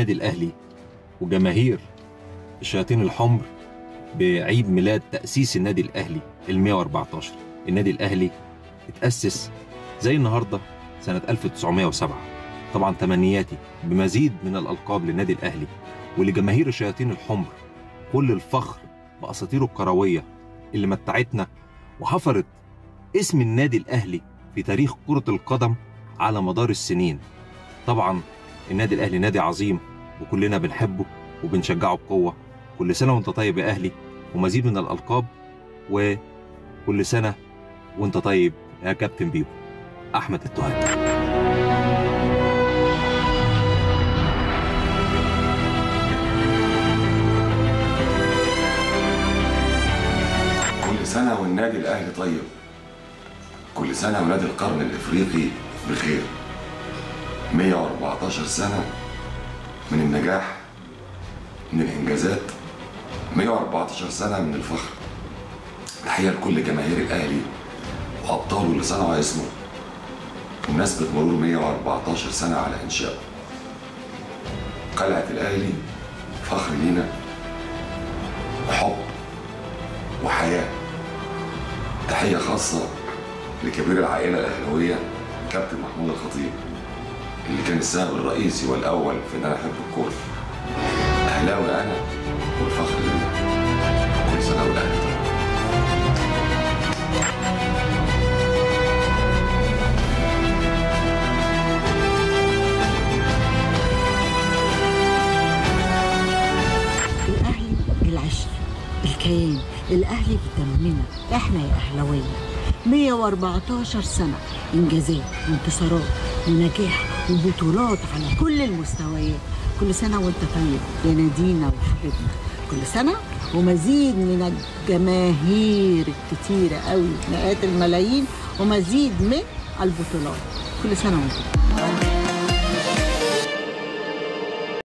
النادي الأهلي وجماهير الشياطين الحمر بعيد ميلاد تأسيس النادي الأهلي ال 114 النادي الأهلي اتأسس زي النهاردة سنة 1907 طبعا تمنياتي بمزيد من الألقاب للنادي الأهلي ولجماهير الشياطين الحمر كل الفخر بأساطيره الكروية اللي متعتنا وحفرت اسم النادي الأهلي في تاريخ كرة القدم على مدار السنين طبعا النادي الأهلي نادي عظيم وكلنا بنحبه وبنشجعه بقوة كل سنة وانت طيب يا أهلي ومزيد من الألقاب وكل سنة وانت طيب يا كابتن بيبو أحمد التهامي كل سنة والنادي الأهلي طيب كل سنة ونادي القرن الإفريقي بخير 114 سنة من النجاح من الإنجازات 114 سنة من الفخر تحية لكل جماهير الأهلي وأبطاله اللي صنعوا اسمه بمناسبة مرور 114 سنة على إنشائه قلعة الأهلي فخر لينا وحب وحياة تحية خاصة لكبير العائلة الأهلاوية كابتن محمود الخطيب اللي كان السبب الرئيسي والأول في إن أنا أحب الكورة أهلاوي أنا والفخر ليا كل سنة والأهلي طيب الأهلي العشق الكيان الأهلي في دمنا إحنا يا أهلاوية 114 سنة إنجازات وانتصارات ونجاح وبطولات على كل المستويات كل سنة وانت طيب يا نادينا وحبيبنا كل سنة ومزيد من الجماهير الكتيرة قوي مئات الملايين ومزيد من البطولات كل سنة وانت طيب